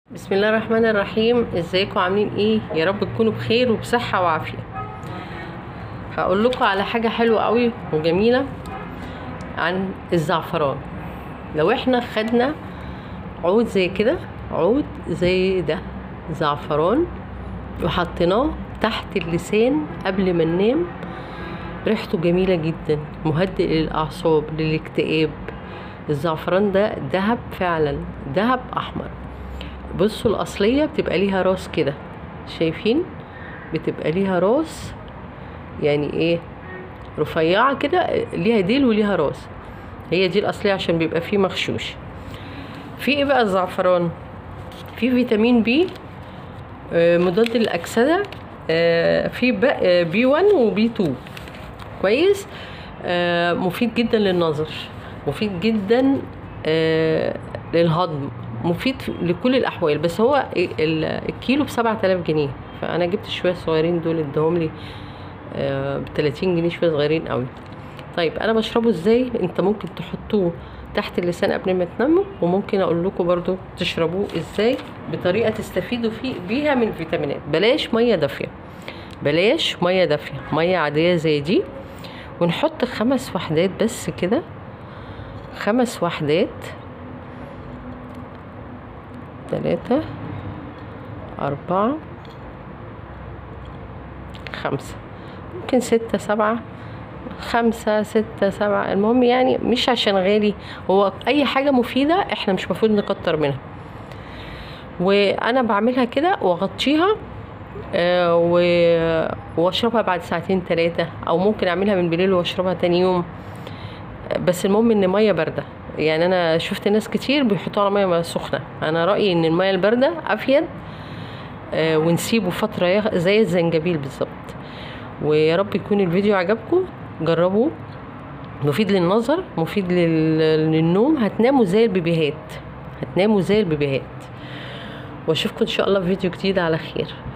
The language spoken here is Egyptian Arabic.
بسم الله الرحمن الرحيم ازيكم عاملين ايه يا رب تكونوا بخير وبصحة وعافية هقول لكم على حاجة حلوة قوي وجميلة عن الزعفران لو احنا خدنا عود زي كده عود زي ده زعفران وحطيناه تحت اللسان قبل ما ننام ريحته جميلة جدا مهدئ للأعصاب للاكتئاب الزعفران ده دهب فعلا دهب أحمر بصوا الأصلية بتبقى ليها راس كده شايفين بتبقى ليها راس يعني ايه رفيعة كده ليها ديل وليها راس هي دي الأصلية عشان بيبقى فيه مغشوش في ايه بقى الزعفران في فيتامين بي آه، مضاد للأكسدة آه، في بي 1 وبي 2 كويس آه، مفيد جدا للنظر مفيد جدا آه، للهضم مفيد لكل الاحوال بس هو ال- الكيلو ب 7000 جنيه فانا جبت شويه صغيرين دول اداهم لي ب 30 جنيه شويه صغيرين قوي طيب انا بشربه ازاي انت ممكن تحطوه تحت اللسان قبل ما تناموا وممكن اقول لكم برضو تشربوه ازاي بطريقه تستفيدوا فيه بيها من الفيتامينات بلاش ميه دافيه بلاش ميه دافيه ميه عاديه زي دي ونحط خمس وحدات بس كده خمس وحدات تلاتة أربعة خمسة ممكن ستة سبعة خمسة ستة سبعة المهم يعني مش عشان غالي هو أي حاجة مفيدة احنا مش مفروض نكتر منها وأنا بعملها كده وأغطيها آه، و- واشربها بعد ساعتين تلاتة او ممكن اعملها من بالليل واشربها تاني يوم بس المهم ان ميه بارده يعني انا شفت ناس كتير بيحطوها على ميه سخنه انا رايي ان الميه البارده افيد آه، ونسيبه فتره يغ- زي الزنجبيل بالظبط ويا رب يكون الفيديو عجبكم جربوه مفيد للنظر مفيد لل- للنوم هتناموا زي البيبيهات هتناموا زي البيبيهات واشوفكم ان شاء الله في فيديو جديد على خير